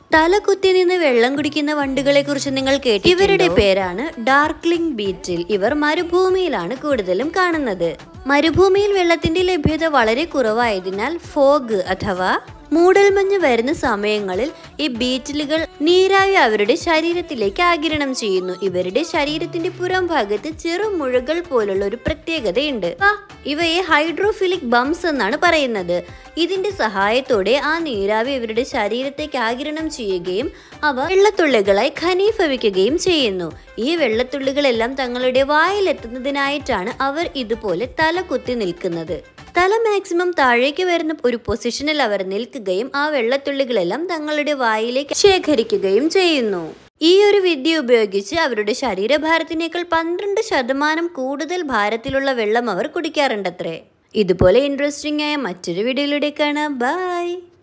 തല കുത്തി നിന്ന് വെള്ളം കുടിക്കുന്ന വണ്ടുകളെ കുറിച്ച് നിങ്ങൾ കേട്ടു ഇവരുടെ പേരാണ് ഡാർക്ലിംഗ് ബീറ്റിൽ ഇവർ മരുഭൂമിയിലാണ് കൂടുതലും കാണുന്നത് മരുഭൂമിയിൽ വെള്ളത്തിന്റെ ലഭ്യത വളരെ കുറവായതിനാൽ ഫോഗ് അഥവാ മൂടൽമഞ്ഞ് വരുന്ന സമയങ്ങളിൽ ഈ ബീറ്റിലുകൾ നീരാവി അവരുടെ ശരീരത്തിലേക്ക് ആഗിരണം ചെയ്യുന്നു ഇവരുടെ ശരീരത്തിന്റെ പുറം ഭാഗത്ത് ചെറു മുഴകൾ പോലുള്ള ഒരു പ്രത്യേകതയുണ്ട് ആ, ഇവയെ ഹൈഡ്രോഫിലിക് ബംസ് എന്നാണ് പറയുന്നത് ഇതിന്റെ സഹായത്തോടെ ആ നീരാവി ഇവരുടെ ശരീരത്തേക്ക് ആഗിരണം ചെയ്യുകയും അവ വെള്ളത്തുള്ളികളായി ഖനീഭവിക്കുകയും ചെയ്യുന്നു ഈ വെള്ളത്തുള്ളികളെല്ലാം തങ്ങളുടെ വായിലെത്തുന്നതിനായിട്ടാണ് അവർ ഇതുപോലെ തല കുത്തി നിൽക്കുന്നത് തല മാക്സിമം താഴേക്ക് വരുന്ന ഒരു പൊസിഷനിൽ അവർ നിൽക്കുകയും ആ വെള്ളത്തുള്ളികളെല്ലാം തങ്ങളുടെ വായിലേക്ക് ശേഖരിക്കുകയും ചെയ്യുന്നു ഈ ഒരു വിദ്യ ഉപയോഗിച്ച് അവരുടെ ശരീരഭാരത്തിനേക്കാൾ പന്ത്രണ്ട് ശതമാനം കൂടുതൽ ഭാരത്തിലുള്ള വെള്ളം അവർ കുടിക്കാറുണ്ടത്രേ ഇതുപോലെ ഇൻട്രസ്റ്റിംഗ് ആയ മറ്റൊരു വീഡിയോയിലൂടെ കാണാം ബൈ